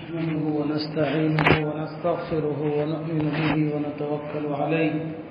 نحمده ونستعينه ونستغفره ونؤمن به ونتوكل عليه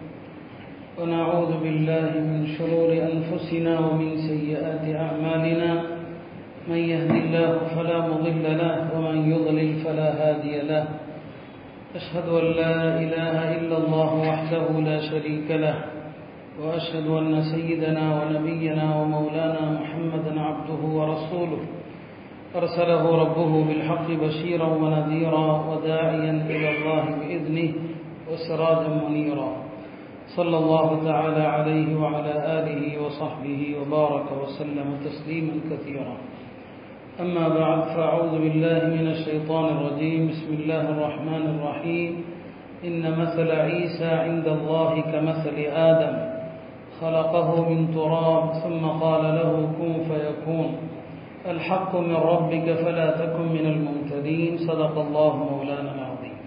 ونعوذ بالله من شرور أنفسنا ومن سيئات أعمالنا من يهد الله فلا مضل له ومن يضلل فلا هادي له أشهد أن لا إله إلا الله وحده لا شريك له وأشهد أن سيدنا ونبينا ومولانا محمدا عبده ورسوله أرسله ربه بالحق بشيرا ونذيرا وداعيا إلى الله بإذنه وسراجا منيرا صلى الله تعالى عليه وعلى آله وصحبه وبارك وسلم تسليما كثيرا أما بعد فأعوذ بالله من الشيطان الرجيم بسم الله الرحمن الرحيم إن مثل عيسى عند الله كمثل آدم خلقه من تراب ثم قال له كن فيكون الحق من ربك فلا تكن من الممتدين صدق الله مولانا العظيم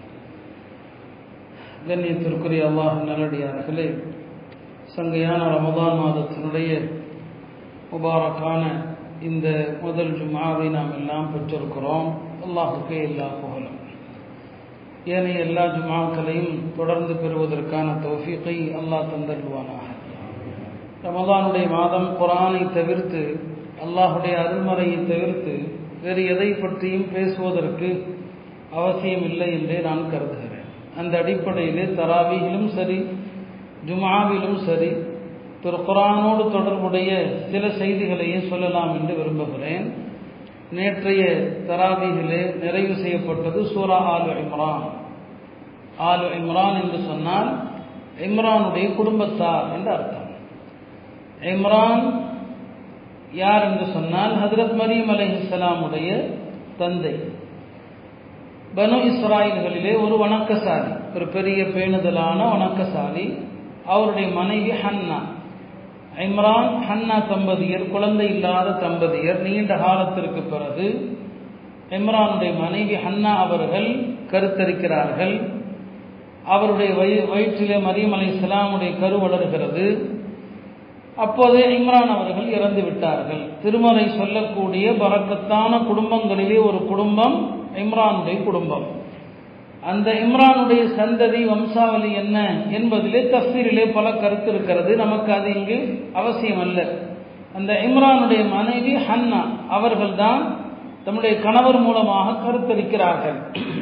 கண்ணியத்திற்குரிய அல்லாஹ் நல்லடியார்களே சங்கையான ரமதான் மாதத்தினுடைய முபாரக்கான இந்த முதல் ஜுமாவை நாம் எல்லாம் பெற்றிருக்கிறோம் அல்லாஹுக்கே எல்லா புகழும் ஏனைய எல்லா ஜுமாக்களையும் தொடர்ந்து பெறுவதற்கான தௌஃபீக்கை அல்லாஹ் தந்தருவானாக ரமதானுடைய மாதம் குரானை தவிர்த்து அல்லாஹுடைய அருள்மறையை தவிர்த்து வேறு எதை பற்றியும் பேசுவதற்கு அவசியம் இல்லை என்றே நான் கருதுகிறேன் அந்த அடிப்படையிலே தராவியிலும் சரி ஜுமாவிலும் சரி திரு குரானோடு தொடர்புடைய சில செய்திகளையே சொல்லலாம் என்று விரும்புகிறேன் நேற்றைய தராவிகளே நிறைவு செய்யப்பட்டது சூரா ஆலு இம்ரான் ஆலு இம்ரான் என்று சொன்னால் இம்ரானுடைய குடும்பத்தார் என்று அர்த்தம் இம்ரான் யார் என்று சொன்னால் ஹதரத் மரீம் அலை இஸ்லாமுடைய தந்தை பனு இஸ்ராயல்களிலே ஒரு வணக்கசாலி ஒரு பெரிய பேணுதலான வணக்கசாலி அவருடைய மனைவி ஹன்னா இம்ரான் ஹன்னா தம்பதியர் குழந்தை இல்லாத தம்பதியர் நீண்ட காலத்திற்கு பிறகு இம்ரானுடைய மனைவி ஹன்னா அவர்கள் கருத்தரிக்கிறார்கள் அவருடைய வய வயிற்றிலே மரியம் அலை இஸ்லாமுடைய கரு வளர்கிறது அப்போதே இம்ரான் அவர்கள் இறந்து விட்டார்கள் திருமறை சொல்லக்கூடிய பறக்கத்தான குடும்பங்களிலே ஒரு குடும்பம் இம்ரானுடைய குடும்பம் அந்த இம்ரானுடைய சந்ததி வம்சாவளி என்ன என்பதிலே தஃசீரிலே பல கருத்து இருக்கிறது நமக்கு அது இங்கு அவசியம் அல்ல அந்த இம்ரானுடைய மனைவி ஹன்னா அவர்கள்தான் தம்முடைய கணவர் மூலமாக கருத்தரிக்கிறார்கள்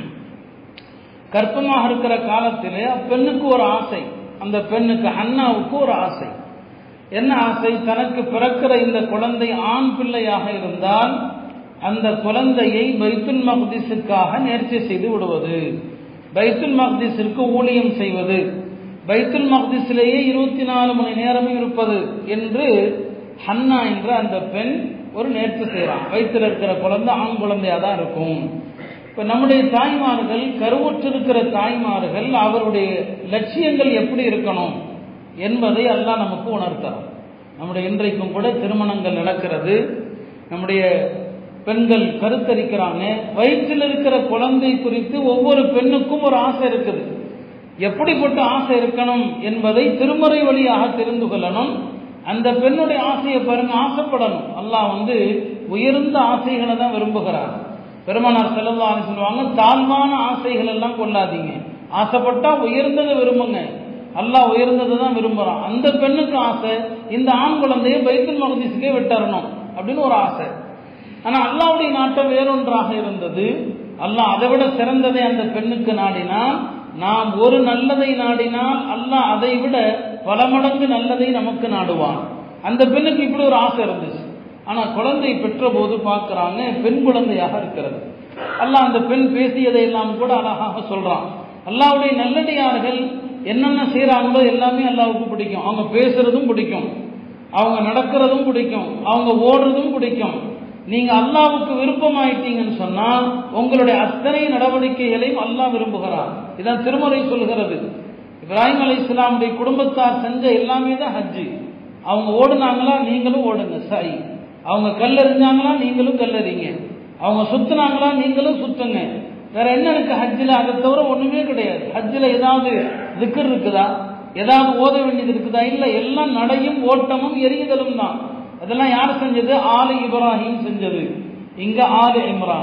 கற்பமாக இருக்கிற காலத்திலே அப்பெண்ணுக்கு ஒரு ஆசை அந்த பெண்ணுக்கு ஹன்னாவுக்கு ஒரு ஆசை என்ன ஆசை தனக்கு பிறக்கிற இந்த குழந்தை ஆண் பிள்ளையாக இருந்தால் அந்த குழந்தையை பைத்துல் மக்திஸுக்காக நேர்ச்சி செய்து விடுவது பைத்துல் மக்திஸிற்கு ஊழியம் செய்வது பைத்துல் மக்திஸிலேயே இருபத்தி நாலு மணி நேரமும் இருப்பது என்று ஹன்னா என்ற அந்த பெண் ஒரு நேர்ச்சி செய்கிறான் வயிற்றில் இருக்கிற குழந்தை ஆண் குழந்தையாக தான் இருக்கும் இப்போ நம்முடைய தாய்மார்கள் கருவுற்றிருக்கிற தாய்மார்கள் அவருடைய லட்சியங்கள் எப்படி இருக்கணும் என்பதை அல்லாஹ் நமக்கு உணர்த்தலாம் நம்முடைய இன்றைக்கும் கூட திருமணங்கள் நடக்கிறது நம்முடைய பெண்கள் கருத்தரிக்கிறாங்க வயிற்றில் இருக்கிற குழந்தை குறித்து ஒவ்வொரு பெண்ணுக்கும் ஒரு ஆசை இருக்குது எப்படிப்பட்ட ஆசை இருக்கணும் என்பதை திருமறை வழியாக தெரிந்து கொள்ளணும் அந்த பெண்ணுடைய ஆசையை பாருங்க ஆசைப்படணும் அல்லாஹ் வந்து உயர்ந்த ஆசைகளை தான் விரும்புகிறார் பெருமனார் செலவான்னு சொல்லுவாங்க தாழ்வான ஆசைகள் எல்லாம் கொள்ளாதீங்க ஆசைப்பட்டா உயர்ந்ததை விரும்புங்க அல்லாஹ் உயர்ந்ததை தான் விரும்புகிறான் அந்த பெண்ணுக்கு ஆசை இந்த ஆண் குழந்தையை பைத்துல் மகதீஸுக்கே விட்டுறணும் அப்படின்னு ஒரு ஆசை ஆனால் அல்லாவுடைய நாட்டம் வேறொன்றாக இருந்தது அல்லாஹ் அதை விட சிறந்ததை அந்த பெண்ணுக்கு நாடினால் நாம் ஒரு நல்லதை நாடினால் அல்லாஹ் அதை விட பல மடங்கு நல்லதை நமக்கு நாடுவான் அந்த பெண்ணுக்கு இப்படி ஒரு ஆசை இருந்துச்சு ஆனால் குழந்தை பெற்ற போது பார்க்குறாங்க பெண் குழந்தையாக இருக்கிறது அல்லாஹ் அந்த பெண் பேசியதை எல்லாம் கூட அழகாக சொல்றான் அல்லாவுடைய நல்லடியார்கள் என்னென்ன செய்கிறாங்களோ எல்லாமே அல்லாவுக்கு பிடிக்கும் அவங்க பேசுறதும் பிடிக்கும் அவங்க நடக்கிறதும் பிடிக்கும் அவங்க ஓடுறதும் பிடிக்கும் நீங்க அல்லாவுக்கு விருப்பமாயிட்டீங்கன்னு சொன்னா உங்களுடைய அத்தனை நடவடிக்கைகளையும் அல்லாஹ் விரும்புகிறார் இதான் திருமறை சொல்கிறது இப்ராஹிம் அலி இஸ்லாமுடைய குடும்பத்தார் செஞ்ச எல்லாமே தான் ஹஜ்ஜு அவங்க ஓடுனாங்களா நீங்களும் ஓடுங்க சரி அவங்க கல்லறிஞ்சாங்களா நீங்களும் கல்லறிங்க அவங்க சுத்துனாங்களா நீங்களும் சுத்துங்க வேற என்ன இருக்கு ஹஜ்ஜில் அதை தவிர ஒண்ணுமே கிடையாது ஹஜ்ஜில் ஏதாவது திக்கர் இருக்குதா ஏதாவது ஓத வேண்டியது இருக்குதா இல்லை எல்லாம் நடையும் ஓட்டமும் எரியுதலும் தான் அதெல்லாம் யார் செஞ்சது ஆலு இப்ராஹிம் செஞ்சது இங்க ஆலு இம்ரான்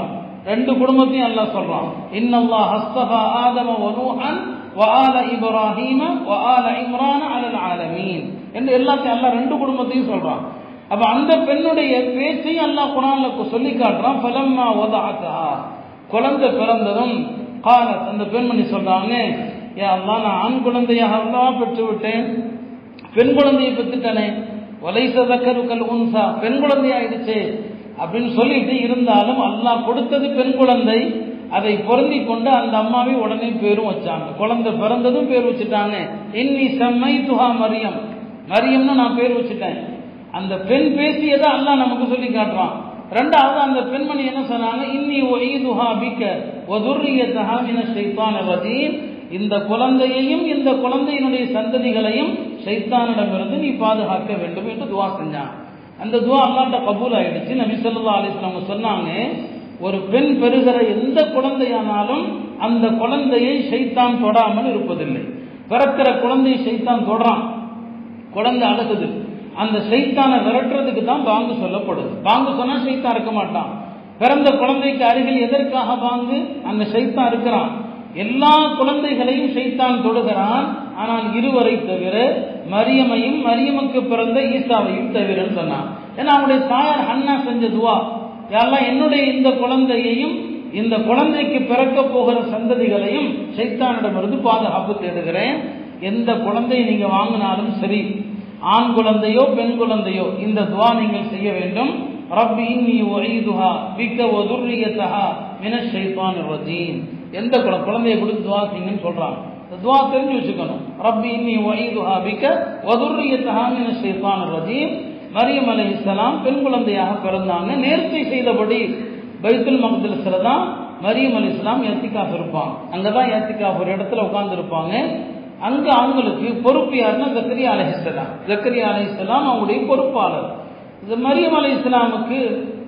ரெண்டு குடும்பத்தையும் அல்லாஹ் சொல்றான் இன்னல்லாஹ் ஹஸ்தஃபா ஆதம வ நூஹன் வ ஆல இப்ராஹீம வ ஆல இம்ரான அலல் ஆலமீன் என்று எல்லாத்தையும் அல்லாஹ் ரெண்டு குடும்பத்தையும் சொல்றான் அப்ப அந்த பெண்ணுடைய பேச்சையும் அல்லாஹ் குரான்ல சொல்லி காட்டுறான் ஃபலம்மா வதஅதா குழந்தை பிறந்ததும் காலத் அந்த பெண்மணி சொல்றாங்க ஏ அல்லாஹ் நான் ஆண் குழந்தையாக அல்லவா பெற்று விட்டேன் பெண் குழந்தையை பெற்றுட்டனே வலைச தக்கருக்கல் உன்சா பெண் குழந்தை ஆயிடுச்சு அப்படின்னு சொல்லிட்டு இருந்தாலும் அல்லாஹ் கொடுத்தது பெண் குழந்தை அதை பொருந்தி கொண்டு அந்த அம்மாவை உடனே பேரும் வச்சாங்க குழந்தை பிறந்ததும் பேர் வச்சுட்டாங்க இன்னி செம்மை துஹா மரியம் மரியம்னு நான் பேர் வச்சுட்டேன் அந்த பெண் பேசியதை அல்லாஹ் நமக்கு சொல்லி காட்டுறான் ரெண்டாவது அந்த பெண்மணி என்ன சொன்னாங்க இன்னி ஒய்துஹா பிக்க ஒதுர்ரியத்தஹா மின ஷைத்தான ரஜீம் இந்த குழந்தையையும் இந்த குழந்தையினுடைய சந்ததிகளையும் சைத்தானிடமிருந்து நீ பாதுகாக்க வேண்டும் என்று துவா செஞ்சான் அந்த துவா அல்லாட்ட கபூல் ஆயிடுச்சு நபி ஸல்லல்லாஹு அலைஹி வஸல்லம் சொன்னாங்க ஒரு பெண் பெறுகிற எந்த குழந்தையானாலும் அந்த குழந்தையை சைத்தான் தொடாமல் இருப்பதில்லை பிறக்கிற குழந்தையை சைத்தான் தொடுறான் குழந்தை அழுகுது அந்த சைத்தானை விரட்டுறதுக்கு தான் பாங்கு சொல்லப்படுது பாங்கு சொன்னா சைத்தான் இருக்க மாட்டான் பிறந்த குழந்தைக்கு அருகில் எதற்காக பாங்கு அந்த சைத்தான் இருக்கிறான் எல்லா குழந்தைகளையும் சைத்தான் தொடுகிறான் ஆனால் இருவரை தவிர மரியமையும் மரியமுக்கு பிறந்த ஈசாவையும் தவிரன்னு சொன்னான் ஏன்னா அவனுடைய தாயார் அண்ணா செஞ்ச துவா யாரெல்லாம் என்னுடைய இந்த குழந்தையையும் இந்த குழந்தைக்கு பிறக்க போகிற சந்ததிகளையும் சைத்தானிடமிருந்து பாதுகாப்பு தேடுகிறேன் எந்த குழந்தையை நீங்க வாங்கினாலும் சரி ஆண் குழந்தையோ பெண் குழந்தையோ இந்த துவா நீங்கள் செய்ய வேண்டும் ரப்பி இன்னி ஒய்துஹா பிக்க ஒதுர்ரியத்தஹா மின ஷைத்தான் ரஜீம் எந்த குழந்தை குழந்தையை கொடுத்து துவா செய்யுங்கன்னு சொல்றாங்க இந்த துவா தெரிஞ்சு வச்சுக்கணும் ரப்பி இன்னி ஒய்துஹா பிக்க ஒதுர்ரியத்தஹா மின ஷைத்தான் ரஜீம் மரியம் அலை இஸ்லாம் பெண் குழந்தையாக பிறந்தாங்க நேர்ச்சை செய்தபடி பைத்துல் மகதில தான் மரியம் அலி இஸ்லாம் ஏத்திகாஃப் இருப்பாங்க அங்கதான் ஏத்திகாஃப் ஒரு இடத்துல உட்கார்ந்து இருப்பாங்க அங்க அவங்களுக்கு பொறுப்பு யாருன்னா ஜக்கரியா அலை இஸ்லாம் ஜக்கரியா அலை இஸ்லாம் அவங்களுடைய பொறுப்பாளர் இது மரியம் அலை இஸ்லாமுக்கு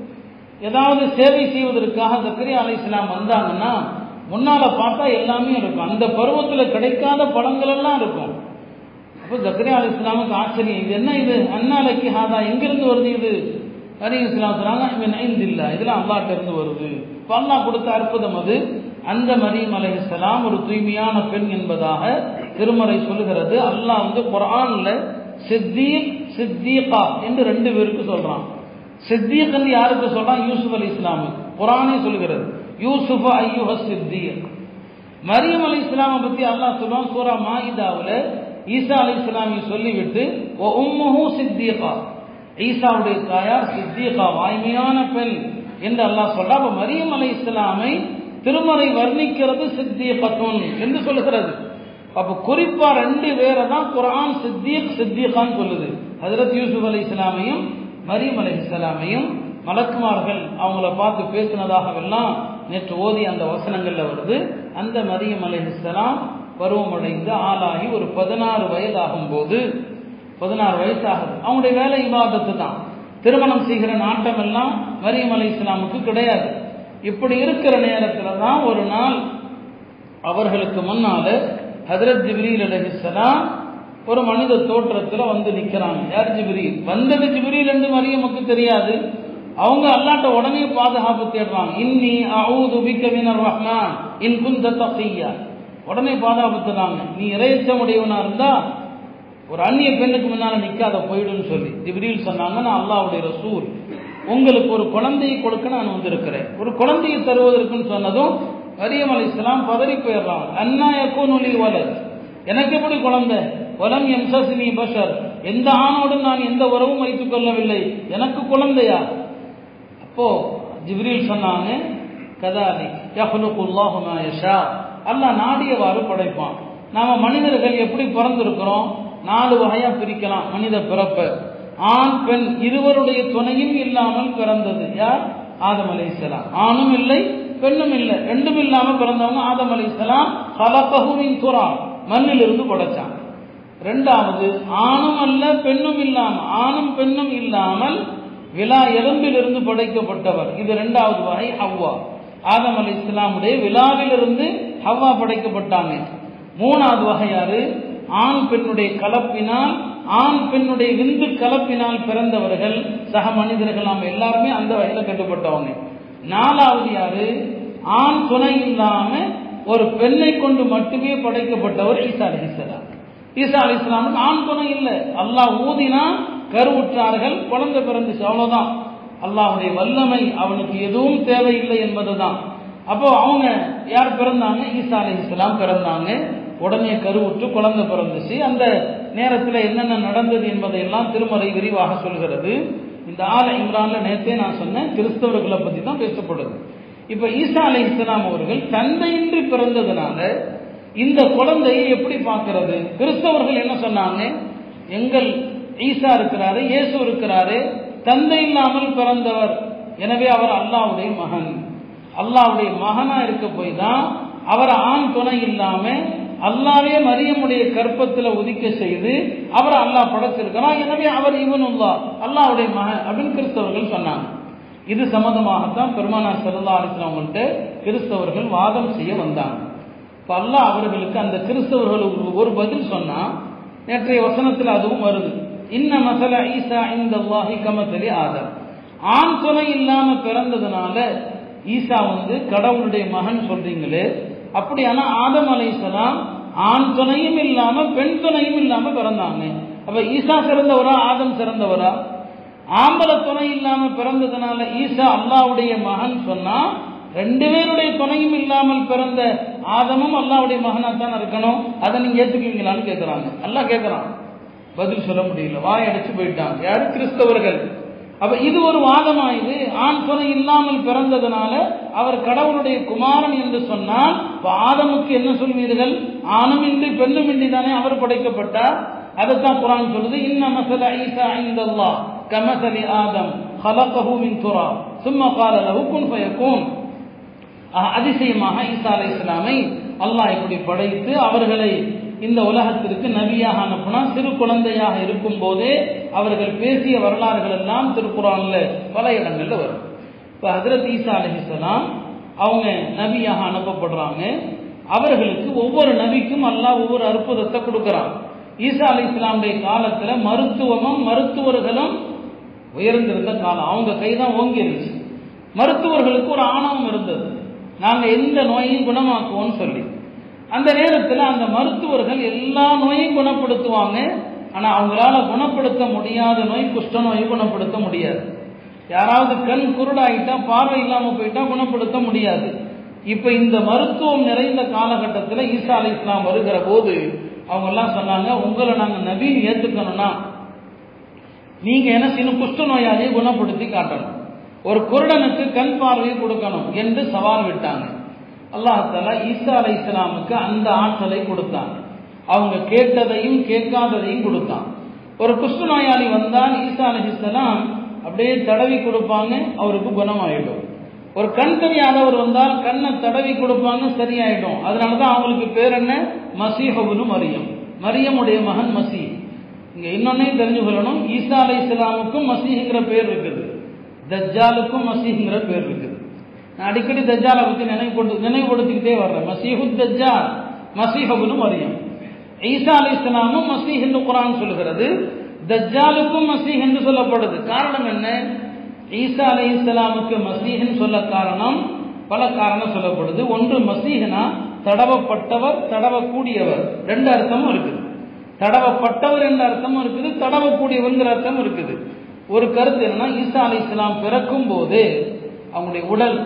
ஏதாவது சேவை செய்வதற்காக ஜக்கரியா அலை இஸ்லாம் வந்தாங்கன்னா முன்னால பார்த்தா எல்லாமே இருக்கும் அந்த பருவத்துல கிடைக்காத பழங்கள் எல்லாம் இருக்கும் அப்போ ஜக்கரியா அலி இஸ்லாமுக்கு ஆச்சரியம் இது என்ன இது அண்ணாலைக்கு ஹாதா எங்கிருந்து வருது இது மரியம் இஸ்லாம் சொன்னாங்க இவன் ஐந்து இல்லை இதெல்லாம் அல்லாட்ட இருந்து வருது இப்போ அல்லாஹ் கொடுத்த அற்புதம் அது அந்த மரியம் அலை இஸ்லாம் ஒரு தூய்மையான பெண் என்பதாக திருமறை சொல்லுகிறது அல்லாஹ் வந்து குரான்ல சித்தீக் சித்தீகா என்று ரெண்டு பேருக்கு சொல்றான் சித்தீக் என்று யாருக்கு சொல்றான் யூசுப் அலி இஸ்லாமுக்கு குரானே சொல்லுகிறது யூசுஃப ஐயுஹ சித்தீக் மரியம் அலி இஸ்லாமை பத்தி அல்லாஹ் சொல்லுவான் சூரா மாயிதாவில் ஈசா அலி இஸ்லாமி சொல்லிவிட்டு ஓ உம்முஹு சித்தீகா ஈசாவுடைய தாயார் சித்தீகா வாய்மையான பெண் என்று அல்லாஹ் சொல்றா அப்ப மரியம் அலை இஸ்லாமை திருமறை வர்ணிக்கிறது சித்தீகத்துன் என்று சொல்லுகிறது அப்ப குறிப்பா ரெண்டு பேரை தான் குரான் சித்தீக் சித்தீகான்னு சொல்லுது ஹஜரத் யூசுப் அலி இஸ்லாமையும் மரியம் அலி இஸ்லாமையும் மலக்குமார்கள் அவங்கள பார்த்து பேசினதாகவெல்லாம் நேற்று ஓதி அந்த வசனங்கள்ல வருது அந்த மரியம் அலி இஸ்லாம் பருவமடைந்து ஆளாகி ஒரு பதினாறு வயதாகும் போது பதினாறு வயசாகுது அவங்களுடைய வேலை இவாதத்து தான் திருமணம் செய்கிற நாட்டம் எல்லாம் மரியம் அலி இஸ்லாமுக்கு கிடையாது இப்படி இருக்கிற நேரத்தில் தான் ஒரு நாள் அவர்களுக்கு முன்னால ஹதரத் ஜிப்ரீல் அலஹிஸ்லாம் ஒரு மனித தோற்றத்தில் வந்து நிற்கிறாங்க யார் ஜிப்ரீல் வந்தது ஜிப்ரீல் என்று மரியமுக்கு தெரியாது அவங்க அல்லாட்ட உடனே பாதுகாப்பு தேடுறாங்க இன்னி அவுது பிக்க மினர் ரஹ்மான் இன் குந்த தகையா உடனே பாதுகாப்பு தேடுறாங்க நீ இறைச்சமுடையவனா இருந்தா ஒரு அந்நிய பெண்ணுக்கு முன்னால நிக்காத போயிடுன்னு சொல்லி ஜிப்ரீல் சொன்னாங்க நான் அல்லாவுடைய ரசூல் உங்களுக்கு ஒரு குழந்தையை கொடுக்க நான் வந்திருக்கிறேன் ஒரு குழந்தையை தருவதற்குன்னு சொன்னதும் மரியம் அலி இஸ்லாம் பதறி போயிடுறாங்க அண்ணா எக்கோ நொலி வலர் எனக்கு எப்படி குழந்தை வலம் எம் சசினி பஷர் எந்த ஆணோடும் நான் எந்த உறவும் வைத்துக் கொள்ளவில்லை எனக்கு குழந்தையா அப்போ ஜிப்ரீல் சொன்னாங்க கதாலி யஹ்லுகுல்லாஹு மா யஷா அல்லாஹ் நாடியவாறு படைப்பான் நாம மனிதர்கள் எப்படி பிறந்திருக்கிறோம் நாலு வகையா பிரிக்கலாம் மனித பிறப்ப ஆண் பெண் இருவருடைய துணையும் இல்லாமல் பிறந்தது யார் ஆதம் அலை ஆணும் இல்லை பெண்ணும் இல்லை ரெண்டும் இல்லாம பிறந்தவங்க ஆதம் அலை இஸ்லாம் ஹலகஹுவின் துரா மண்ணிலிருந்து படைச்சாங்க ரெண்டாவது ஆணும் அல்ல பெண்ணும் இல்லாமல் ஆணும் பெண்ணும் இல்லாமல் விழா எலும்பிலிருந்து படைக்கப்பட்டவர் இது ரெண்டாவது வகை ஹவ்வா ஆதம் அலி இஸ்லாமுடைய விழாவிலிருந்து ஹவ்வா படைக்கப்பட்டாங்க மூணாவது வகை யாரு ஆண் பெண்ணுடைய கலப்பினால் ஆண் பெண்ணுடைய விந்து கலப்பினால் பிறந்தவர்கள் சக மனிதர்கள் நாம் எல்லாருமே அந்த வகையில் கட்டுப்பட்டவங்க நாலாவது யாரு ஆண் துணை இல்லாம ஒரு பெண்ணை கொண்டு மட்டுமே படைக்கப்பட்டவர் ஈசா அலிஸ்லாம் ஈசா அலி இஸ்லாமுக்கு ஆண் துணை இல்லை அல்லாஹ் ஊதினா கருவுற்றார்கள் குழந்தை பிறந்துச்சு அவ்வளவுதான் அல்லாஹுடைய வல்லமை அவனுக்கு எதுவும் தேவையில்லை என்பதுதான் அப்போ அவங்க யார் பிறந்தாங்க ஈசா அலி இஸ்லாம் பிறந்தாங்க உடனே கருவுற்று குழந்தை பிறந்துச்சு அந்த நேரத்தில் என்னென்ன நடந்தது என்பதை எல்லாம் திருமறை விரிவாக சொல்கிறது இந்த ஆல இம்ரான்ல நேத்தே நான் சொன்னேன் கிறிஸ்தவர்களை பத்தி தான் பேசப்படுது இப்ப ஈசா அலி இஸ்லாம் அவர்கள் தந்தையின்றி பிறந்ததுனால இந்த குழந்தையை எப்படி பார்க்கிறது கிறிஸ்தவர்கள் என்ன சொன்னாங்க எங்கள் ஈசா இருக்கிறாரு இயேசு இருக்கிறாரு தந்தை இல்லாமல் பிறந்தவர் எனவே அவர் அல்லாவுடைய மகன் அல்லாவுடைய மகனா இருக்க போய் தான் அவர் ஆண் துணை இல்லாம அல்லாவே மரியமுடைய கற்பத்தில் உதிக்க செய்து அவர் அல்லாஹ் படைச்சிருக்கிறார் எனவே அவர் இவனுல்லா அல்லாவுடைய மகன் அப்படின்னு கிறிஸ்தவர்கள் சொன்னாங்க இது சம்பந்தமாகத்தான் பெருமானார் சல்லா அலிஸ்லாம்கிட்ட கிறிஸ்தவர்கள் வாதம் செய்ய வந்தாங்க இப்போ அல்லாஹ் அவர்களுக்கு அந்த கிறிஸ்தவர்களுக்கு ஒரு பதில் சொன்னா நேற்றைய வசனத்தில் அதுவும் வருது இன்ன மசல ஈசா இந்த அல்லாஹி கமசலி ஆதம் ஆண் துணை இல்லாம பிறந்ததுனால ஈசா வந்து கடவுளுடைய மகன் சொல்றீங்களே அப்படியானா ஆதம் அலைசலாம் ஆண் துணையும் இல்லாம பெண் துணையும் இல்லாம பிறந்தாங்க அப்ப ஈசா சிறந்தவரா ஆதம் சிறந்தவரா ஆம்பளை துணை இல்லாம பிறந்ததுனால ஈசா அல்லாவுடைய மகன் சொன்னா ரெண்டு பேருடைய துணையும் இல்லாமல் பிறந்த ஆதமும் அல்லாவுடைய மகனா தான் இருக்கணும் அதை நீங்க ஏத்துக்குவீங்களான்னு கேட்கிறாங்க அல்லாஹ் கேட்கிறான் பதில் சொல்ல முடியல வாய் அடைச்சு போயிட்டாங்க யாரு கிறிஸ்தவர்கள் அப்ப இது ஒரு வாதமா இது ஆண் துணை இல்லாமல் பிறந்ததுனால அவர் கடவுளுடைய குமாரன் என்று சொன்னால் ஆதமுக்கு என்ன சொல்வீர்கள் ஆணும் இன்றி பெண்ணும் இன்றி தானே அவர் படைக்கப்பட்டார் அதைத்தான் குரான் சொல்லுது இன்ன மசல ஈசா ஐந்தல்லா கமசலி ஆதம் خلقه من تراب ثم قال له كن فيكون அதிசயமாக ஈசா அலை இஸ்லாமை அல்லாஹ் இப்படி படைத்து அவர்களை இந்த உலகத்திற்கு நபியாக அனுப்புனா சிறு குழந்தையாக இருக்கும் போதே அவர்கள் பேசிய வரலாறுகள் எல்லாம் திருக்குறான்ல பல இடங்கள்ல வரும் இப்போ ஹசரத் ஈசா அலிஹலாம் அவங்க நபியாக அனுப்பப்படுறாங்க அவர்களுக்கு ஒவ்வொரு நபிக்கும் அல்லாஹ் ஒவ்வொரு அற்புதத்தை கொடுக்குறான் ஈசா அலி இஸ்லாமுடைய காலத்துல மருத்துவமும் மருத்துவர்களும் உயர்ந்திருந்த காலம் அவங்க கைதான் ஓங்கி இருந்துச்சு மருத்துவர்களுக்கு ஒரு ஆணவம் இருந்தது நாங்க எந்த நோயையும் குணமாக்குவோம்னு சொல்லி அந்த நேரத்தில் அந்த மருத்துவர்கள் எல்லா நோயும் குணப்படுத்துவாங்க ஆனா அவங்களால குணப்படுத்த முடியாத நோய் குஷ்ட நோயை குணப்படுத்த முடியாது யாராவது கண் குருடாயிட்டா பார்வை இல்லாம போயிட்டா குணப்படுத்த முடியாது இப்ப இந்த மருத்துவம் நிறைந்த காலகட்டத்தில் ஈசா அலி இஸ்லாம் வருகிற போது அவங்க எல்லாம் சொன்னாங்க உங்களை நாங்க நவீன் ஏத்துக்கணும்னா நீங்க என்ன செய்யணும் குஷ்ட நோயாளியை குணப்படுத்தி காட்டணும் ஒரு குருடனுக்கு கண் பார்வையை கொடுக்கணும் என்று சவால் விட்டாங்க அல்லாஹால ஈசா அலை இஸ்லாமுக்கு அந்த ஆற்றலை கொடுத்தாங்க அவங்க கேட்டதையும் கேட்காததையும் கொடுத்தான் ஒரு குஷ்ட நோயாளி வந்தால் ஈசா அலி இஸ்லாம் அப்படியே தடவி கொடுப்பாங்க அவருக்கு குணமாயிடும் ஒரு கண் தெரியாதவர் வந்தால் கண்ணை தடவி கொடுப்பாங்க சரியாயிடும் அதனாலதான் அவங்களுக்கு பேர் என்ன மசீஹபுனு மரியம் மரியமுடைய மகன் மசி இங்க இன்னொன்னையும் தெரிஞ்சு கொள்ளணும் ஈசா அலை இஸ்லாமுக்கும் மசீஹுங்கிற பேர் இருக்குது தஜ்ஜாலுக்கும் மசீஹுங்கிற பேர் இருக்குது நான் அடிக்கடி தஜ்ஜாலை பற்றி நினைவுபடுத்து நினைவுபடுத்திக்கிட்டே வர்றேன் மசீஹு தஜ்ஜால் மசீஹபுனு மரியம் ஈசா அலி இஸ்லாமும் மசீஹ் என்று குரான் சொல்கிறது தஜ்ஜாலுக்கும் மசீஹ் என்று சொல்லப்படுது காரணம் என்ன ஈசா அலி இஸ்லாமுக்கு மசீஹன் சொல்ல காரணம் பல காரணம் சொல்லப்படுது ஒன்று மசீஹனா தடவப்பட்டவர் தடவக்கூடியவர் ரெண்டு அர்த்தமும் இருக்குது தடவப்பட்டவர் என்ற அர்த்தமும் இருக்குது தடவக்கூடியவர்ங்கிற அர்த்தம் இருக்குது ஒரு கருத்து என்னன்னா ஈசா அலி இஸ்லாம் பிறக்கும் போது அவங்களுடைய உடல்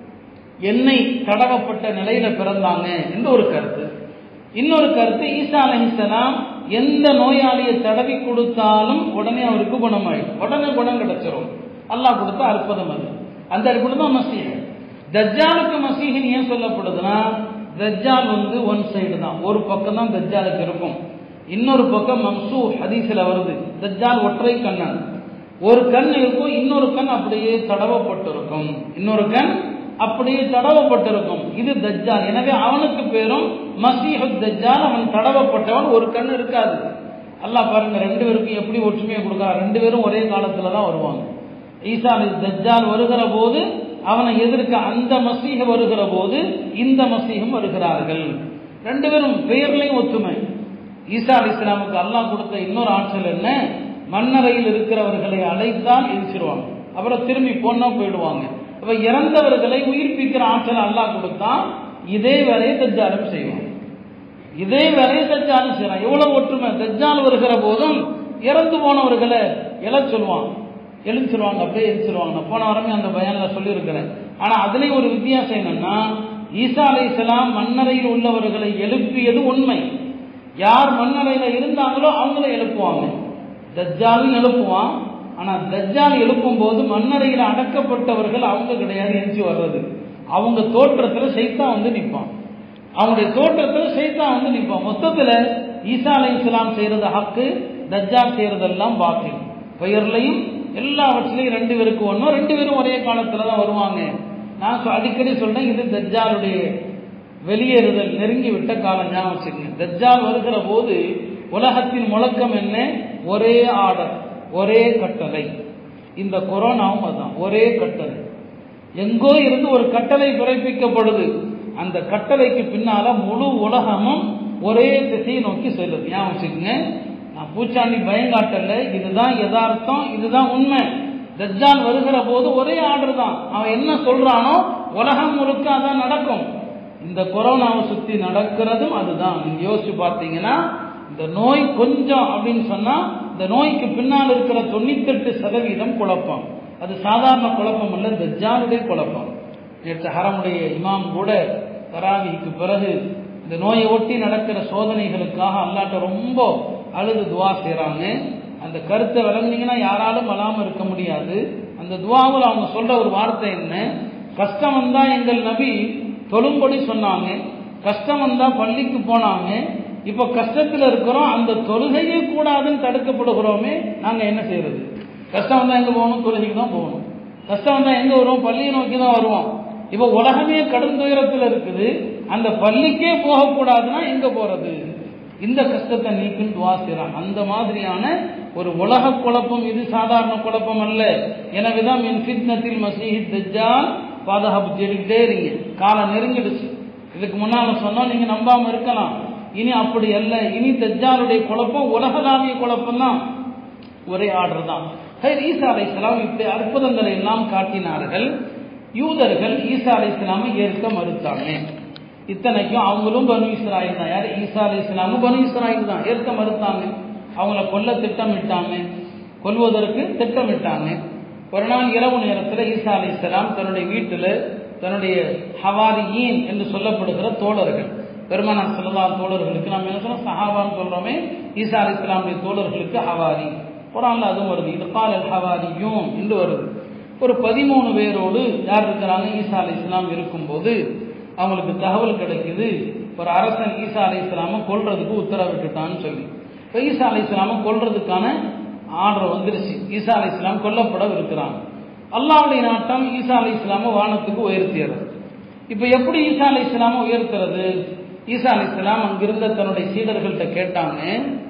எண்ணெய் தடவப்பட்ட நிலையில பிறந்தாங்க என்ற ஒரு கருத்து இன்னொரு கருத்து ஈசா அலி இஸ்லாம் எந்த நோயாளியை தடவி கொடுத்தாலும் உடனே அவருக்கு குணமாயிடும் உடனே குணம் கிடைச்சிரும் அல்லாஹ் கொடுத்த அற்புதம் அது அந்த அற்புதம் தான் மசீஹ் தஜ்ஜாலுக்கு மசீஹின் ஏன் சொல்லப்படுதுன்னா தஜ்ஜால் வந்து ஒன் சைடு தான் ஒரு பக்கம் தான் தஜ்ஜாலுக்கு இருக்கும் இன்னொரு பக்கம் மம்சூ ஹதீஸில் வருது தஜ்ஜால் ஒற்றை கண்ணன் ஒரு கண் இருக்கும் இன்னொரு கண் அப்படியே தடவப்பட்டிருக்கும் இன்னொரு கண் அப்படியே தடவப்பட்டிருக்கும் இது தஜ்ஜால் எனவே அவனுக்கு பேரும் மசீஹு தஜ்ஜால் அவன் தடவப்பட்டவன் ஒரு கண் இருக்காது அல்லாஹ் பாருங்க ரெண்டு பேருக்கும் எப்படி ஒற்றுமையை கொடுக்குறான் ரெண்டு பேரும் ஒரே காலத்துல தான் வருவாங்க ஈசா அலி தஜ்ஜால் வருகிற போது அவனை எதிர்க்க அந்த மசீக வருகிற போது இந்த மசீகம் வருகிறார்கள் ரெண்டு பேரும் பெயர்லையும் ஒற்றுமை ஈசா அலி இஸ்லாமுக்கு அல்லாஹ் கொடுத்த இன்னொரு ஆற்றல் என்ன மண்ணறையில் இருக்கிறவர்களை அழைத்தால் எரிச்சிருவாங்க அப்புறம் திரும்பி போனா போயிடுவாங்க அப்ப இறந்தவர்களை உயிர்ப்பிக்கிற ஆற்றல் அல்லாஹ் கொடுத்தான் இதே வேலையை தஜ்ஜாலும் செய்வான் இதே வேலையை தஜ்ஜாலும் செய்யறான் எவ்வளவு ஒற்றுமை தஜ்ஜால் வருகிற போதும் இறந்து போனவர்களை எழச் சொல்லுவான் எழுந்து சொல்லுவாங்க அப்படியே எழுந்து சொல்லுவாங்க நான் போன வாரமே அந்த பயான்ல சொல்லியிருக்கிறேன் ஆனா அதுலயும் ஒரு வித்தியாசம் என்னன்னா ஈசா அலைஹிஸ்ஸலாம் மண்ணறையில் உள்ளவர்களை எழுப்பியது உண்மை யார் மண்ணறையில இருந்தாங்களோ அவங்கள எழுப்புவாங்க தஜ்ஜாலும் எழுப்புவான் ஆனா தஜ்ஜால் எழுப்பும் போது மண்ணறையில் அடக்கப்பட்டவர்கள் அவங்க கிடையாது எஞ்சி வர்றது அவங்க தோற்றத்துல சைத்தான் வந்து நிற்பான் அவங்களுடைய தோற்றத்துல சைத்தான் வந்து நிற்பான் மொத்தத்துல ஈசா அலை இஸ்லாம் செய்யறது ஹக்கு தஜ்ஜால் செய்யறதெல்லாம் பாக்கி பெயர்லையும் எல்லாவற்றிலையும் ரெண்டு பேருக்கு ஒன்றும் ரெண்டு பேரும் ஒரே காலத்துல தான் வருவாங்க நான் சொ- அடிக்கடி சொல்றேன் இது தஜ்ஜாலுடைய வெளியேறுதல் நெருங்கி விட்ட காலம் ஞாபகம் வச்சுக்கங்க தஜ்ஜால் வருகிற போது உலகத்தின் முழக்கம் என்ன ஒரே ஆர்டர் ஒரே கட்டளை இந்த கொரோனாவும் அதுதான் ஒரே கட்டளை எங்கோ இருந்து ஒரு கட்டளை பிறப்பிக்கப்படுது அந்த கட்டளைக்கு பின்னால முழு உலகமும் ஒரே திசையை நோக்கி செல்லுது ஞாபகம் வச்சுக்கோங்க நான் பூச்சாண்டி பயங்காட்டல இதுதான் யதார்த்தம் இதுதான் உண்மை தஜ்ஜால் வருகிற போது ஒரே ஆர்டர் தான் அவன் என்ன சொல்றானோ உலகம் முழுக்க அதான் நடக்கும் இந்த கொரோனாவை சுத்தி நடக்கிறதும் அதுதான் நீங்க யோசிச்சு பார்த்தீங்கன்னா இந்த நோய் கொஞ்சம் அப்படின்னு சொன்னா இந்த நோய்க்கு பின்னால் இருக்கிற தொண்ணூத்தெட்டு சதவீதம் குழப்பம் அது சாதாரண குழப்பம் அல்ல தஜ்ஜாலுடைய குழப்பம் நேற்று ஹரமுடைய இமாம் கூட தராவிக்கு பிறகு இந்த நோயை ஒட்டி நடக்கிற சோதனைகளுக்காக அல்லாட்ட ரொம்ப அழுது துவா செய்றாங்க அந்த கருத்தை விளங்குனீங்கன்னா யாராலும் அழாம இருக்க முடியாது அந்த துவாவில் அவங்க சொல்ற ஒரு வார்த்தை என்ன கஷ்டம் வந்தா எங்கள் நபி தொழும்படி சொன்னாங்க கஷ்டம் வந்தா பள்ளிக்கு போனாங்க இப்ப கஷ்டத்துல இருக்கிறோம் அந்த தொழுகையே கூடாதுன்னு தடுக்கப்படுகிறோமே நாங்க என்ன செய்யறது கஷ்டம் வந்தா எங்க போகணும் தொழுகைக்கு தான் போகணும் கஷ்டம் வந்தா எங்க வருவோம் பள்ளியை நோக்கி தான் வருவோம் இப்ப உலகமே கடும் துயரத்தில் இருக்குது அந்த பள்ளிக்கே போகக்கூடாதுன்னா எங்க போறது இந்த கஷ்டத்தை நீக்குன்னு துவா செய்றான் அந்த மாதிரியான ஒரு உலக குழப்பம் இது சாதாரண குழப்பம் அல்ல எனவேதான் மின் ஃபித்னத்தில் மசீஹி தஜ்ஜால் பாதுகாப்பு தேடிக்கிட்டே இருங்க காலம் நெருங்கிடுச்சு இதுக்கு முன்னால சொன்னோம் நீங்க நம்பாம இருக்கலாம் இனி அப்படி அல்ல இனி தஜ்ஜாலுடைய குழப்பம் உலகளாவிய குழப்பம் தான் ஒரே ஆர்டர் தான் ஹைர் ஈசா அலைஹிஸ்ஸலாம் இப்படி அற்புதங்களை எல்லாம் காட்டினார்கள் யூதர்கள் ஈசா அலைஹிஸ்ஸலாமை ஏற்க மறுத்தாங்க இத்தனைக்கும் அவங்களும் பனு இஸ்ராயில் தான் யார் ஈசா அலைஹிஸ்ஸலாமும் பனு இஸ்ராயில் தான் ஏற்க மறுத்தாங்க அவங்கள கொல்ல திட்டமிட்டாங்க கொல்வதற்கு திட்டமிட்டாங்க ஒரு நாள் இரவு நேரத்தில் ஈசா அலைஹிஸ்ஸலாம் தன்னுடைய வீட்டில் தன்னுடைய ஹவாரியின் என்று சொல்லப்படுகிற தோழர்கள் பெருமானா சொல்லலாம் தோழர்களுக்கு நம்ம என்ன சொல்றோம் சஹாபான்னு சொல்றோமே ஈசா அலி இஸ்லாமுடைய தோழர்களுக்கு ஹவாரி குரான்ல அதுவும் வருது இது கால் அல் ஹவாரியும் என்று வருது ஒரு பதிமூணு பேரோடு யார் இருக்கிறாங்க ஈசா அலி இஸ்லாம் இருக்கும்போது அவங்களுக்கு தகவல் கிடைக்குது ஒரு அரசன் ஈசா அலி இஸ்லாமை கொல்றதுக்கு உத்தரவிட்டுட்டான்னு சொல்லி இப்போ ஈசா அலி இஸ்லாமை கொல்றதுக்கான ஆர்டர் வந்துருச்சு ஈசா அலி இஸ்லாம் கொல்லப்பட இருக்கிறாங்க அல்லாவுடைய நாட்டம் ஈசா அலி இஸ்லாமை வானத்துக்கு உயர்த்தியது இப்போ எப்படி ஈசா அலி இஸ்லாமை உயர்த்துறது ஈசா அலி இஸ்லாம் அங்கிருந்த தன்னுடைய சீடர்கள்ட்ட கேட்டாங்க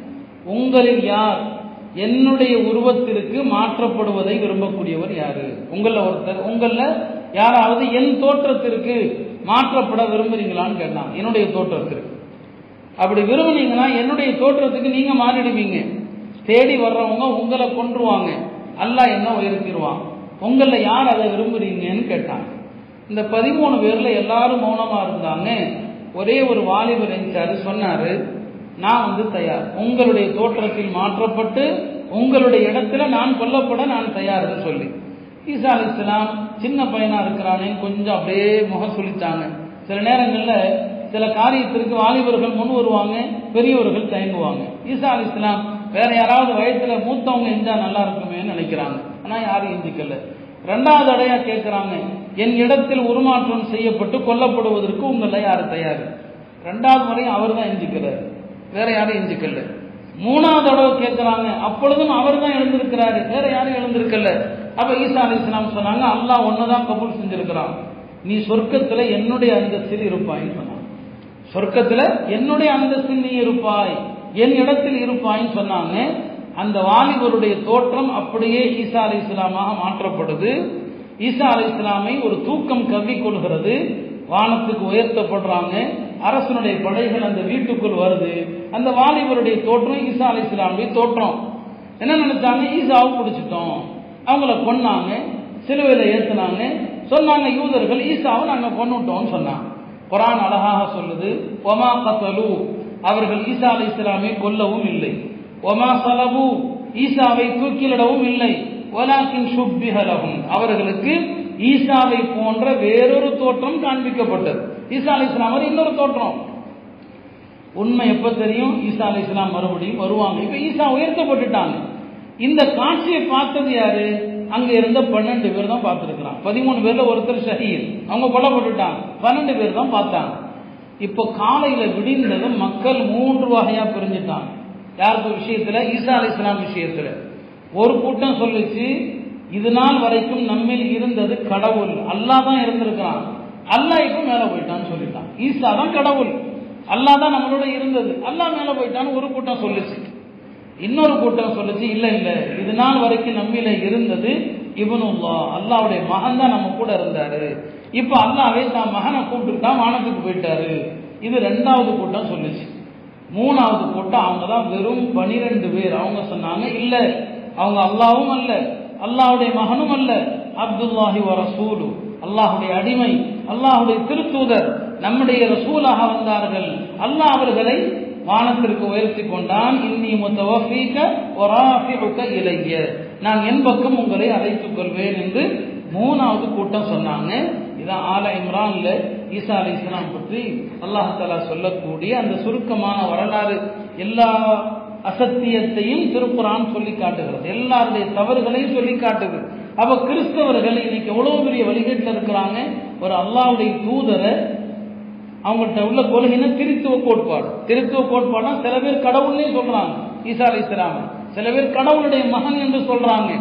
உங்களில் யார் என்னுடைய உருவத்திற்கு மாற்றப்படுவதை விரும்பக்கூடியவர் யாரு உங்கள ஒருத்தர் உங்கள யாராவது என் தோற்றத்திற்கு மாற்றப்பட விரும்புறீங்களான்னு கேட்டாங்க என்னுடைய தோற்றத்திற்கு அப்படி விரும்புனீங்கன்னா என்னுடைய தோற்றத்துக்கு நீங்க மாறிடுவீங்க தேடி வர்றவங்க உங்களை கொன்றுவாங்க அல்லாஹ் என்ன உயர்த்திடுவான் உங்கள யார் அதை விரும்புறீங்கன்னு கேட்டாங்க இந்த பதிமூணு பேர்ல எல்லாரும் மௌனமா இருந்தாங்க ஒரே ஒரு வாலிபர் எஞ்சாரு சொன்னாரு நான் வந்து தயார் உங்களுடைய தோற்றத்தில் மாற்றப்பட்டு உங்களுடைய இடத்துல நான் கொல்லப்பட நான் தயார்னு சொல்லி ஈசா அலி இஸ்லாம் சின்ன பையனா இருக்கிறானே கொஞ்சம் அப்படியே முகம் சுழித்தாங்க சில நேரங்கள்ல சில காரியத்திற்கு வாலிபர்கள் முன் வருவாங்க பெரியவர்கள் தயங்குவாங்க ஈசா அலி இஸ்லாம் வேற யாராவது வயசுல மூத்தவங்க இருந்தா நல்லா இருக்குமேன்னு நினைக்கிறாங்க ஆனா யாரும் எஞ்சிக்கல ரெண்டாவது அடையா கேட்கிறாங்க என் இடத்தில் உருமாற்றம் செய்யப்பட்டு கொல்லப்படுவதற்கு உங்கள யாரு தயார் ரெண்டாவது முறையும் அவர் தான் எஞ்சிக்கிறார் வேற யாரும் எஞ்சிக்கல மூணாவது தடவை கேட்கிறாங்க அப்பொழுதும் அவர் தான் எழுந்திருக்கிறாரு வேற யாரும் எழுந்திருக்கல அப்ப ஈசா அலி இஸ்லாம் சொன்னாங்க அல்லாஹ் ஒன்னதான் கபூல் செஞ்சிருக்கிறான் நீ சொர்க்கத்துல என்னுடைய அந்தஸ்தில் இருப்பாய்ன்னு சொன்னாங்க சொர்க்கத்துல என்னுடைய அந்தஸ்தில் நீ இருப்பாய் என் இடத்தில் இருப்பாய்ன்னு சொன்னாங்க அந்த வாலிபருடைய தோற்றம் அப்படியே ஈசா அலி இஸ்லாமாக மாற்றப்படுது ஈசா அலி இஸ்லாமை ஒரு தூக்கம் கவ்வி கொள்கிறது வானத்துக்கு உயர்த்தப்படுறாங்க அரசனுடைய படைகள் அந்த வீட்டுக்குள் வருது அந்த வாலிபருடைய தோற்றம் ஈசா அலி இஸ்லாமுடைய தோற்றம் என்ன நினைச்சாங்க ஈசாவை பிடிச்சிட்டோம் அவங்கள கொன்னாங்க சிலுவையில் ஏத்துனாங்க சொன்னாங்க யூதர்கள் ஈசாவை நாங்க கொன்னுட்டோம்னு சொன்னாங்க குரான் அழகாக சொல்லுது ஒமா கத்தலு அவர்கள் ஈசா அலை இஸ்லாமை கொல்லவும் இல்லை ஒமா சலபு ஈசாவை தூக்கிலிடவும் இல்லை ஒலாக்கின் சுப்பிஹலகும் அவர்களுக்கு ஈசாவை போன்ற வேறொரு தோற்றம் காண்பிக்கப்பட்டது ஈசா அலை இஸ்லாம் இன்னொரு தோற்றம் உண்மை எப்ப தெரியும் ஈசா அலை இஸ்லாம் மறுபடியும் வருவாங்க இப்ப ஈசா உயர்த்தப்பட்டுட்டாங்க இந்த காட்சியை பார்த்தது யாரு அங்க இருந்த பன்னெண்டு பேர் தான் பார்த்துருக்கிறான் பதிமூணு பேர்ல ஒருத்தர் ஷஹீத் அவங்க கொல்லப்பட்டுட்டாங்க பன்னெண்டு பேர் தான் பார்த்தாங்க இப்போ காலையில விடிந்ததும் மக்கள் மூன்று வகையா பிரிஞ்சுட்டாங்க யாருக்கு விஷயத்துல ஈசா அலி இஸ்லாம் விஷயத்துல ஒரு கூட்டம் சொல்லிச்சு இது நாள் வரைக்கும் நம்மில் இருந்தது கடவுள் அல்லாஹ் தான் இருந்திருக்கிறான் அல்லாஹ் இப்போ மேல போயிட்டான்னு சொல்லிட்டான் ஈசா தான் கடவுள் அல்லாஹ் தான் நம்மளோட இருந்தது அல்லாஹ் மேல போயிட்டான்னு ஒரு கூட்டம் சொல்லுச்சு இன்னொரு கூட்டம் சொல்லுச்சு இல்ல இல்ல இது நாள் வரைக்கும் நம்மில இருந்தது இவனுல்லா அல்லாவுடைய மகன் தான் நம்ம கூட இருந்தாரு இப்ப அல்லாவே தான் மகனை கூப்பிட்டுக்கிட்டா வானத்துக்கு போயிட்டாரு இது ரெண்டாவது கூட்டம் சொல்லுச்சு மூணாவது கூட்டம் அவங்க தான் வெறும் பனிரெண்டு பேர் அவங்க சொன்னாங்க இல்ல அவங்க அல்லாவும் அல்ல அல்லாஹுடைய மகனும் அல்ல அப்துல்லாஹி வ ரசூலு அல்லாஹுடைய அடிமை அல்லாஹுடைய திருத்தூதர் நம்முடைய ரசூலாக வந்தார்கள் அல்லாஹ் அவர்களை வானத்திற்கு உயர்த்தி கொண்டான் இன்னி முத்தவஃபீக ஒராஃபிஉக இலைய நான் என் பக்கம் உங்களை அழைத்துக் கொள்வேன் என்று மூணாவது கூட்டம் சொன்னாங்க இதான் ஆல இம்ரான்ல ஈசா அலி இஸ்லாம் பற்றி அல்லாஹாலா சொல்லக்கூடிய அந்த சுருக்கமான வரலாறு எல்லா அசத்தியத்தையும் திருக்குறான் சொல்லி காட்டுகிறது எல்லாருடைய தவறுகளையும் சொல்லி காட்டுது அவ கிறிஸ்தவர்கள் இன்னைக்கு எவ்வளவு பெரிய வழிகேட்டில் இருக்கிறாங்க ஒரு அல்லாவுடைய தூதரை அவங்கள்ட்ட உள்ள கொள்கைன்னா திருத்துவ கோட்பாடு திருத்துவ கோட்பாடுனா சில பேர் கடவுள்னே சொல்றாங்க ஈசா அலி இஸ்லாம் சில பேர் கடவுளுடைய மகன் என்று சொல்றாங்க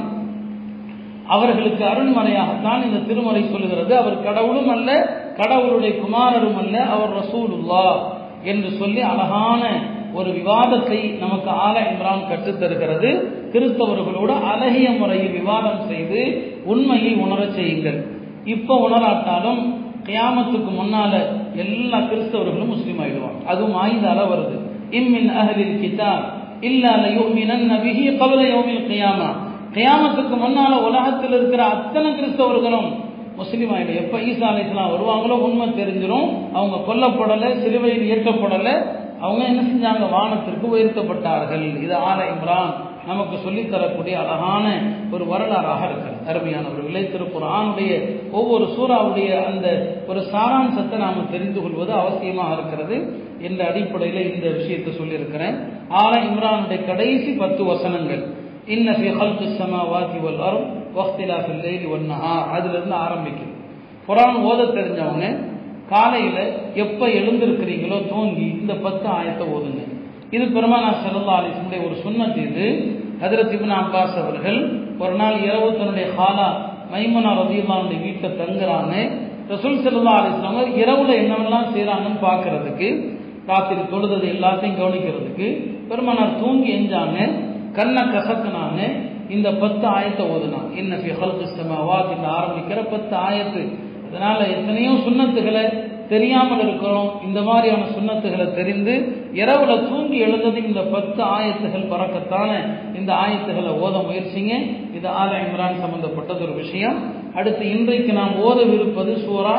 அவர்களுக்கு அருண்மறையாகத்தான் இந்த திருமறை சொல்லுகிறது அவர் கடவுளும் அல்ல கடவுளுடைய குமாரரும் அல்ல அவர் ரசூலுல்லா என்று சொல்லி அழகான ஒரு விவாதத்தை நமக்கு ஆல இம்ரான் கற்றுத்தருகிறது கிறிஸ்தவர்களோடு அழகிய முறையில் விவாதம் செய்து உண்மையை உணரச் செய்யுங்கள் இப்போ உணராட்டாலும் கியாமத்துக்கு முன்னால எல்லா கிறிஸ்தவர்களும் முஸ்லீம் ஆயிடுவாங்க அதுவும் ஆயுதால வருது இம்மின் அஹலில் கிதாப் இல்லா லயுமினன் நபிஹி கபல யௌமில் கியாமா கியாமத்துக்கு முன்னால உலகத்தில் இருக்கிற அத்தனை கிறிஸ்தவர்களும் முஸ்லீம் ஆயிடும் எப்ப ஈசா அலிஸ்லாம் வருவாங்களோ உண்மை தெரிஞ்சிடும் அவங்க கொல்லப்படலை சிலுவையில் ஏற்றப்படலை அவங்க என்ன செஞ்சாங்க வானத்திற்கு உயர்த்தப்பட்டார்கள் இது ஆல இம்ரான் நமக்கு சொல்லித் தரக்கூடிய அழகான ஒரு வரலாறாக இருக்கிறது அருமையானவர்களே திருக்குறானுடைய ஒவ்வொரு சூறாவுடைய அந்த ஒரு சாராம்சத்தை நாம் தெரிந்து கொள்வது அவசியமாக இருக்கிறது என்ற அடிப்படையில் இந்த விஷயத்தை சொல்லியிருக்கிறேன் ஆல இம்ரானுடைய கடைசி பத்து வசனங்கள் இன்ன ஃபி ஹல்கு ஸமாவாதி வல் அர்த் வக்திலாஃபில் லைலி வன் நஹார் அதுல இருந்து ஆரம்பிக்குது குர்ஆன் ஓத தெரிஞ்சவங்க காலையில எப்ப எழுந்திருக்கிறீங்களோ தூங்கி இந்த பத்து ஆயத்தை ஓதுங்க இது பெருமானா செல்லல்லா அலிஸ்முடைய ஒரு சுண்ணத் இது ஹதரத் இப்னு அப்பாஸ் அவர்கள் ஒரு நாள் இரவு தன்னுடைய ஹாலா மைமுனா ரதியுல்லாவுடைய வீட்டை தங்குறாங்க ரசூல் செல்லல்லா அலிஸ்லாம இரவுல என்னவெல்லாம் செய்றாங்கன்னு பார்க்கறதுக்கு ராத்திரி தொழுதது எல்லாத்தையும் கவனிக்கிறதுக்கு பெருமானார் தூங்கி எஞ்சாங்க கண்ணை கசக்குனாங்க இந்த பத்து ஆயத்தை ஓதுனாங்க இன்ன ஃபி ஹல்கு ஸமாவாத் இந்த ஆரம்பிக்கிற பத்து ஆயத்து அதனால எத்தனையோ சுண்ணத்துகளை தெரியாமல் இருக்கிறோம் இந்த மாதிரியான சுண்ணத்துகளை தெரிந்து இரவுல தூங்கி எழுந்தது இந்த பத்து ஆயத்துகள் பறக்கத்தான இந்த ஆயத்துகளை ஓத முயற்சிங்க இது ஆல இம்ரான் சம்பந்தப்பட்டது ஒரு விஷயம் அடுத்து இன்றைக்கு நாம் ஓதவிருப்பது சூரா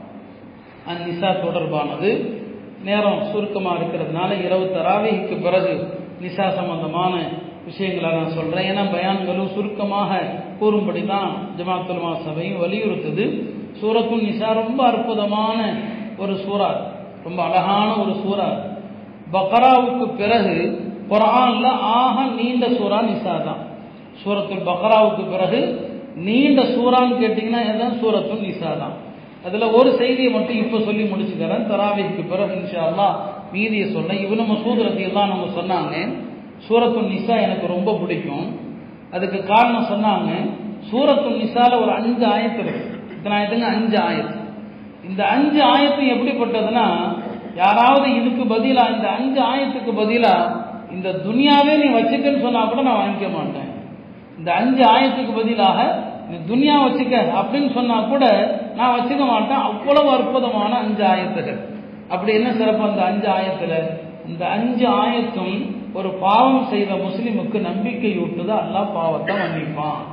அன் நிசா தொடர்பானது நேரம் சுருக்கமாக இருக்கிறதுனால இரவு தராவிக்கு பிறகு நிசா சம்பந்தமான விஷயங்களை நான் சொல்கிறேன் ஏன்னா பயான்களும் சுருக்கமாக கூறும்படி தான் ஜமாத்துல்மா சபையும் வலியுறுத்துது சூரத்துல் நிசா ரொம்ப அற்புதமான ஒரு சூறா ரொம்ப அழகான ஒரு சூறா பக்ராவுக்கு பிறகு குரான்ல ஆக நீண்ட சூறா நிசா தான் சூரத்துல் பக்ராவுக்கு பிறகு நீண்ட சூறான்னு கேட்டிங்கன்னா எதான் சூரத்துல் நிசா தான் அதில் ஒரு செய்தியை மட்டும் இப்போ சொல்லி முடிச்சுக்கிறேன் தராவிக்கு பிறகு இன்ஷா அல்லாஹ் மீதியை சொன்னேன் இவனு மசூத் ரத்தியெல்லாம் நம்ம சொன்னாங்க சூரத்துல் நிசா எனக்கு ரொம்ப பிடிக்கும் அதுக்கு காரணம் சொன்னாங்க சூரத்துல் நிசால ஒரு அஞ்சு ஆயத்து இருக்கு இத்தனை ஆயத்துங்க அஞ்சு ஆயத்து இந்த அஞ்சு ஆயத்து எப்படிப்பட்டதுன்னா யாராவது இதுக்கு பதிலா இந்த அஞ்சு ஆயத்துக்கு பதிலா இந்த துனியாவே நீ வச்சுக்கன்னு சொன்னா கூட நான் வாங்கிக்க மாட்டேன் இந்த அஞ்சு ஆயத்துக்கு பதிலாக நீ துனியா வச்சுக்க அப்படின்னு சொன்னா கூட நான் வச்சுக்க மாட்டேன் அவ்வளவு அற்புதமான அஞ்சு ஆயத்துகள் அப்படி என்ன சிறப்பு அந்த அஞ்சு ஆயத்துல இந்த அஞ்சு ஆயத்தும் ஒரு பாவம் செய்த முஸ்லிமுக்கு நம்பிக்கை ஊட்டுது அல்லாஹ் பாவத்தை மன்னிப்பான்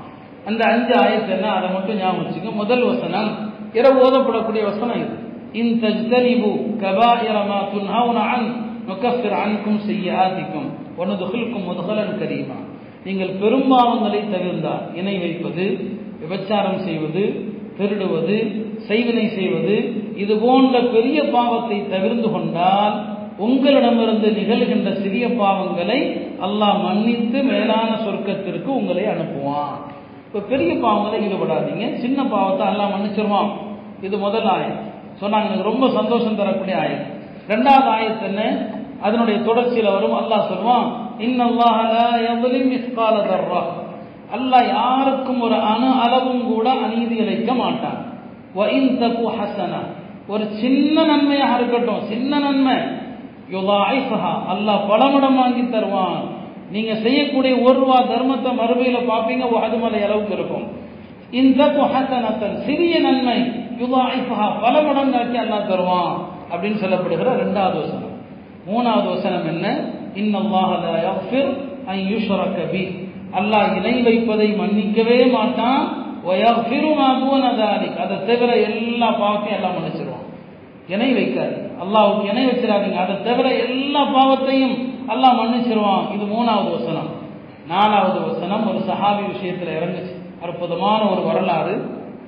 அந்த அஞ்சு ஆயத்து என்ன அதை மட்டும் ஞாபகம் வச்சுக்க முதல் வசனம் இரவு ஓதப்படக்கூடிய வசனம் இது இன் தஜ்தனிபு கபாயிர மா துன்ஹவுன அன் நுகஃபிர் அன்கும் செய்யாதிக்கும் ஒன்னுதுகுல்கும் முதகலன் கரீமா நீங்கள் பெரும்பாவங்களை தவிர்ந்தால் இணை வைப்பது விபச்சாரம் செய்வது திருடுவது செய்வினை செய்வது இது போன்ற பெரிய பாவத்தை தவிர்ந்து கொண்டால் உங்களிடமிருந்து நிகழ்கின்ற சிறிய பாவங்களை அல்லாஹ் மன்னித்து மேலான சொர்க்கத்திற்கு உங்களை அனுப்புவான் இப்போ பெரிய பாவங்களை ஈடுபடாதீங்க சின்ன பாவத்தை அல்லாஹ் மன்னிச்சிருவான் இது முதல் ஆயம் சொன்னாங்க எனக்கு ரொம்ப சந்தோஷம் தரக்கூடிய ஆயம் ரெண்டாவது ஆயத்து என்ன அதனுடைய தொடர்ச்சியில் வரும் அல்லாஹ் சொல்லுவான் இன்னல்லாஹ் லா யظلم மிஸ்கால தர்ரா அல்லாஹ் யாருக்கும் ஒரு அணு அளவும் கூட அநீதி இழைக்க மாட்டான் வஇன் தகு ஹசனா ஒரு சின்ன நன்மையாக இருக்கட்டும் சின்ன நன்மை யுதாயிஃபஹா அல்லாஹ் பலமடம் வாங்கி தருவான் நீங்க செய்யக்கூடிய ஒரு ரூபா தர்மத்தை மறுபடியில பார்ப்பீங்க அதுமலை அளவுக்கு இருக்கும் இந்த ஹசனத்தன் சிறிய நன்மை யுதாயிஃபஹா பல மடங்காக்கி அல்லாஹ் தருவான் அப்படின்னு சொல்லப்படுகிற ரெண்டாவது வசனம் மூணாவது வசனம் என்ன இன்னல்லாஹ லா யக்ஃபிர் அன் யுஷ்ரக பி அல்லாஹ் இணை வைப்பதை மன்னிக்கவே மாட்டான் வயக்ஃபிரு மா தூன தாலிக் அதை தவிர எல்லா பாவத்தையும் எல்லாம் மன்னிச்சிருவான் இணை வைக்காது அல்லாஹ்வுக்கு இணை வச்சிடாதீங்க அதை தவிர எல்லா பாவத்தையும் அல்லாஹ் மன்னிச்சிருவான் இது மூணாவது வசனம் நாலாவது வசனம் ஒரு சஹாபி விஷயத்தில் இறங்குச்சு அற்புதமான ஒரு வரலாறு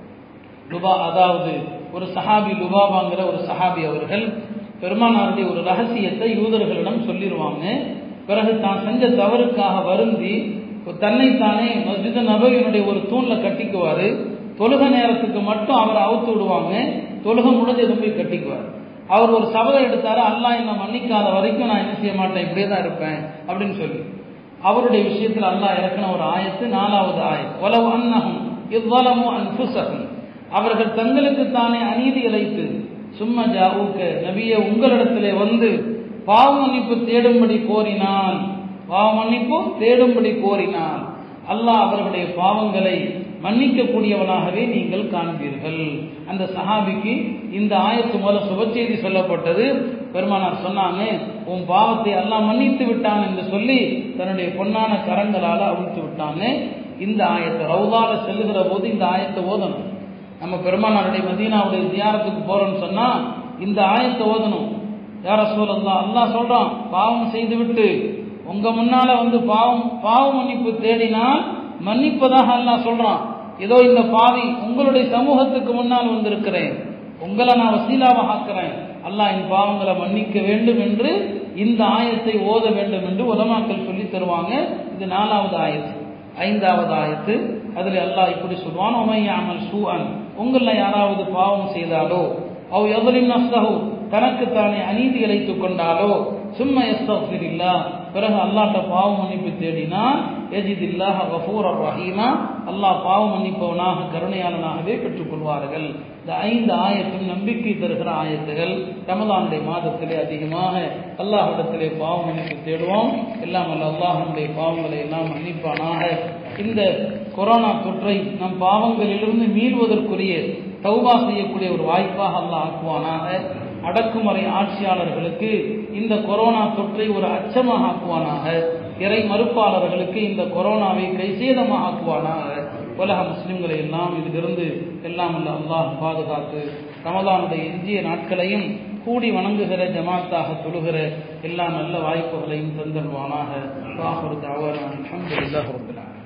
லுபா அதாவது ஒரு சஹாபி லுபாபாங்கிற ஒரு சஹாபி அவர்கள் பெருமானாருடைய ஒரு ரகசியத்தை யூதர்களிடம் சொல்லிடுவாங்க பிறகு தான் செஞ்ச தவறுக்காக வருந்தி தன்னைத்தானே மஸ்ஜித் நபவியினுடைய ஒரு தூண்ல கட்டிக்குவாரு தொழுக நேரத்துக்கு மட்டும் அவரை அவுத்து விடுவாங்க தொழுக முடிஞ்சது போய் கட்டிக்குவார் அவர் ஒரு சபதம் எடுத்தாரு அல்லாஹ் என்ன மன்னிக்காத வரைக்கும் நான் என்ன செய்ய மாட்டேன் இப்படியே தான் இருப்பேன் அப்படின்னு சொல்லி அவருடைய விஷயத்தில் அல்லாஹ் இறக்கின ஒரு ஆயத்து நாலாவது ஆயத்து உலவு அன்னகம் இவ்வளமும் அன்புசகம் அவர்கள் தங்களுக்கு தானே அநீதி இழைத்து சும்மா ஜாவுக்க நபிய உங்களிடத்திலே வந்து பாவ மன்னிப்பு தேடும்படி கோரினான் பாவ மன்னிப்பு தேடும்படி கோரினான் அல்லாஹ் அவர்களுடைய பாவங்களை மன்னிக்கக்கூடியவனாகவே நீங்கள் காண்பீர்கள் அந்த சஹாபிக்கு இந்த ஆயத்து மூலம் சுபச்செய்தி சொல்லப்பட்டது பெருமானார் சொன்னாங்க உன் பாவத்தை அல்லாஹ் மன்னித்து விட்டான் என்று சொல்லி தன்னுடைய பொன்னான கரங்களால் அவிழ்த்து விட்டாங்க இந்த ஆயத்தை ரவுதால செல்லுகிற போது இந்த ஆயத்தை ஓதணும் நம்ம பெருமானாருடைய மதீனாவுடைய தியாரத்துக்கு போறோம்னு சொன்னா இந்த ஆயத்தை ஓதணும் யார சொல்லலாம் அல்லாஹ் சொல்றான் பாவம் செய்து விட்டு உங்க முன்னால வந்து பாவம் பாவ மன்னிப்பு தேடினால் மன்னிப்பதாக அல்லாஹ் சொல்றான் ஏதோ இந்த பாவி உங்களுடைய சமூகத்துக்கு முன்னால் வந்திருக்கிறேன் உங்களை நான் வசீலாவாக ஆக்குறேன் அல்லாஹ் என் பாவங்களை மன்னிக்க வேண்டும் என்று இந்த ஆயத்தை ஓத வேண்டும் என்று உலமாக்கள் சொல்லி தருவாங்க இது நாலாவது ஆயத்து ஐந்தாவது ஆயத்து அதில் அல்லாஹ் இப்படி சொல்வான் ஒமையாமல் சூஅன் உங்களில் யாராவது பாவம் செய்தாலோ அவ் எவரின் நஸ்தஹு தனக்குத்தானே அநீதி இழைத்துக் கொண்டாலோ சும்மா எஸ்தஃபிரில்லா பிறகு அல்லாட்ட பாவ மன்னிப்பு தேடினா எஜிதில்லாஹ் கஃபூர் ரஹீமா அல்லாஹ் பாவ மன்னிப்பவனாக கருணையாளனாகவே பெற்றுக்கொள்வார்கள் இந்த ஐந்து ஆயத்தும் நம்பிக்கை தருகிற ஆயத்துகள் ரமதானுடைய மாதத்திலே அதிகமாக அல்லாஹிடத்திலே பாவ மன்னிப்பு தேடுவோம் எல்லாம் அல்ல அல்லாஹனுடைய பாவங்களை எல்லாம் மன்னிப்பானாக இந்த கொரோனா தொற்றை நம் பாவங்களிலிருந்து மீள்வதற்குரிய தௌபா செய்யக்கூடிய ஒரு வாய்ப்பாக அல்லாஹ் ஆக்குவானாக அடக்குமுறை ஆட்சியாளர்களுக்கு இந்த கொரோனா தொற்றை ஒரு அச்சமாக ஆக்குவானாக இறை மறுப்பாளர்களுக்கு இந்த கொரோனாவை கைசேதமாக ஆக்குவானாக உலக முஸ்லிம்களை எல்லாம் இதிலிருந்து எல்லாம் அல்ல அல்லாஹ் பாதுகாத்து ரமதானுடைய எஞ்சிய நாட்களையும் கூடி வணங்குகிற ஜமாத்தாக தொழுகிற எல்லா நல்ல வாய்ப்புகளையும் தந்தருவானாக வாஹுர் தாவரான் அல்ஹம்துலில்லாஹி ரப்பில் ஆலமீன்